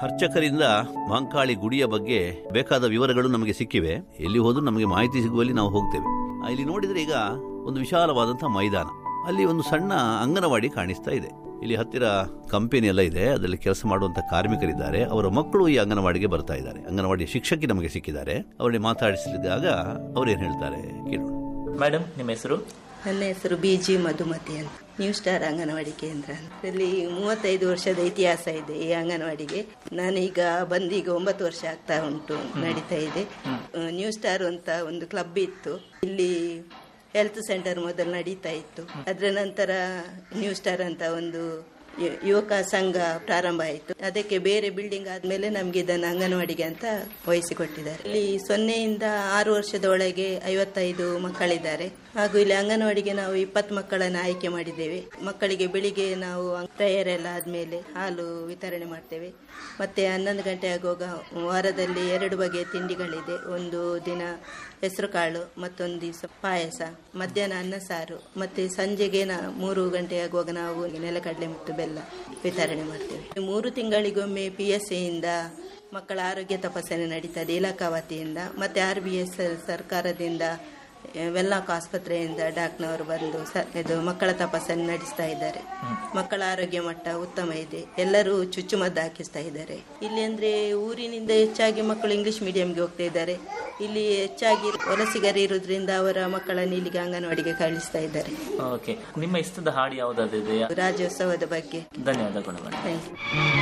ಅರ್ಚಕರಿಂದ ಮಾಂಕಾಳಿ ಗುಡಿಯ ಬಗ್ಗೆ ಬೇಕಾದ ವಿವರಗಳು ನಮಗೆ ಸಿಕ್ಕಿವೆ ಎಲ್ಲಿ ಹೋದ್ರೂ ನಮಗೆ ಮಾಹಿತಿ ಸಿಗುವಲ್ಲಿ ನಾವು ಹೋಗ್ತೇವೆ ಆ, ಇಲ್ಲಿ ನೋಡಿದ್ರೆ ಈಗ ಒಂದು ವಿಶಾಲವಾದಂತಹ ಮೈದಾನ ಅಲ್ಲಿ ಒಂದು ಸಣ್ಣ ಅಂಗನವಾಡಿ ಕಾಣಿಸ್ತಾ ಇದೆ ಇಲ್ಲಿ ಹತ್ತಿರ ಕಂಪನಿ ಎಲ್ಲ ಇದೆ ಅದರಲ್ಲಿ ಕೆಲಸ ಮಾಡುವಂತ ಕಾರ್ಮಿಕರಿದ್ದಾರೆ ಅವರ ಮಕ್ಕಳು ಈ ಅಂಗನವಾಡಿಗೆ ಬರ್ತಾ ಇದ್ದಾರೆ ಅಂಗನವಾಡಿ ಶಿಕ್ಷಕಿ ನಮಗೆ ಸಿಕ್ಕಿದ್ದಾರೆ ಅವರಿಗೆ ಮಾತಾಡಿಸಿದಾಗ ಅವ್ರೇನ್ ಹೇಳ್ತಾರೆ ಕೇಳೋಣ ಮೇಡಮ್ ನಿಮ್ಮ ಹೆಸರು ನನ್ನ ಹೆಸರು ಬಿ ಜಿ ಮಧುಮತಿ ಅಂತ ನ್ಯೂ ಸ್ಟಾರ್ ಅಂಗನವಾಡಿ ಕೇಂದ್ರ ಅಂತ. ಇಲ್ಲಿ ಮೂವತ್ತೈದು ವರ್ಷದ ಇತಿಹಾಸ ಇದೆ ಈ ಅಂಗನವಾಡಿಗೆ ನಾನೀಗ ಬಂದೀಗ ಒಂಬತ್ತು ವರ್ಷ ಆಗ್ತಾ ಉಂಟು ನಡೀತಾ ಇದೆ ಅಹ್, ನ್ಯೂ ಸ್ಟಾರ್ ಅಂತ ಒಂದು ಕ್ಲಬ್ ಇತ್ತು ಇಲ್ಲಿ ಹೆಲ್ತ್ ಸೆಂಟರ್ ಮೊದಲು ನಡೀತಾ ಇತ್ತು ಅದರ ನಂತರ ನ್ಯೂ ಸ್ಟಾರ್ ಅಂತ ಒಂದು ಯು- ಯುವಕ ಸಂಘ ಪ್ರಾರಂಭ ಆಯಿತು ಅದಕ್ಕೆ ಬೇರೆ ಬಿಲ್ಡಿಂಗ್ ಆದ್ಮೇಲೆ ನಮ್ಗೆ ಇದನ್ನು ಅಂಗನವಾಡಿಗೆ ಅಂತ ವಹಿಸಿಕೊಟ್ಟಿದ್ದಾರೆ ಇಲ್ಲಿ ಸೊನ್ನೆಯಿಂದ ಆರು ವರ್ಷದ ಒಳಗೆ ಐವತ್ತೈದು ಮಕ್ಕಳಿದ್ದಾರೆ ಹಾಗೂ ಇಲ್ಲಿ ಅಂಗನವಾಡಿಗೆ ನಾವು ಇಪ್ಪತ್ತು ಮಕ್ಕಳನ್ನು ಆಯ್ಕೆ ಮಾಡಿದ್ದೇವೆ ಮಕ್ಕಳಿಗೆ ಬೆಳಿಗ್ಗೆ ನಾವು ಪ್ರೇಯರ್ ಎಲ್ಲ ಆದ್ಮೇಲೆ ಹಾಲು ವಿತರಣೆ ಮಾಡ್ತೇವೆ ಮತ್ತೆ ಹನ್ನೊಂದು ಗಂಟೆ ಆಗುವಾಗ ವಾರದಲ್ಲಿ ಎರಡು ಬಗೆಯ ತಿಂಡಿಗಳಿದೆ ಒಂದು ದಿನ ಹೆಸರು ಕಾಳು ಮತ್ತೊಂದು ದಿವಸ ಪಾಯಸ ಮಧ್ಯಾಹ್ನ ಅನ್ನ ಸಾರು ಮತ್ತೆ ಸಂಜೆಗೆ ನಾ ಮೂರು ಗಂಟೆ ಆಗುವಾಗ ನಾವು ನೆಲಕಡಲೆ ಮತ್ತು ಬೆಲ್ಲ ವಿತರಣೆ ಮಾಡ್ತೇವೆ ಮೂರು ತಿಂಗಳಿಗೊಮ್ಮೆ ಪಿ ಎಸ್ ಎಯಿಂದ ಮಕ್ಕಳ ಆರೋಗ್ಯ ತಪಾಸಣೆ ನಡೀತದೆ ಇಲಾಖಾ ವತಿಯಿಂದ ಮತ್ತೆ ಆರ್ ಬಿ ಎಸ್ ಸರ್ಕಾರದಿಂದ ವೆಲ್ಲಾಕ್ ಆಸ್ಪತ್ರೆಯಿಂದ ಡಾಕ್ನವರು ಬಂದು ಸ- ಇದು ಮಕ್ಕಳ ತಪಾಸಣೆ ನಡೆಸ್ತಾ ಇದ್ದಾರೆ ಮಕ್ಕಳ ಆರೋಗ್ಯ ಮಟ್ಟ ಉತ್ತಮ ಇದೆ ಎಲ್ಲರೂ ಚುಚ್ಚುಮದ್ದು ಹಾಕಿಸ್ತಾ ಇದ್ದಾರೆ ಇಲ್ಲಿ ಅಂದ್ರೆ ಊರಿನಿಂದ ಹೆಚ್ಚಾಗಿ ಮಕ್ಕಳು ಇಂಗ್ಲಿಷ್ ಮೀಡಿಯಂಗೆ ಹೋಗ್ತಾ ಇದ್ದಾರೆ ಇಲ್ಲಿ ಹೆಚ್ಚಾಗಿ ವಲಸಿಗರು ಇರುವುದರಿಂದ ಅವರ ಮಕ್ಕಳನ್ನು ಇಲ್ಲಿಗೆ ಅಂಗನವಾಡಿಗೆ ಕಳಿಸ್ತಾ ಇದ್ದಾರೆ ಓಕೆ ನಿಮ್ಮ ಇಷ್ಟದ ಹಾಡು ಯಾವುದಾದ್ರಿದೆ ರಾಜ್ಯೋತ್ಸವದ ಬಗ್ಗೆ ಧನ್ಯವಾದಗಳು ಮೇಡಮ್ ಥ್ಯಾಂಕ್ ಯು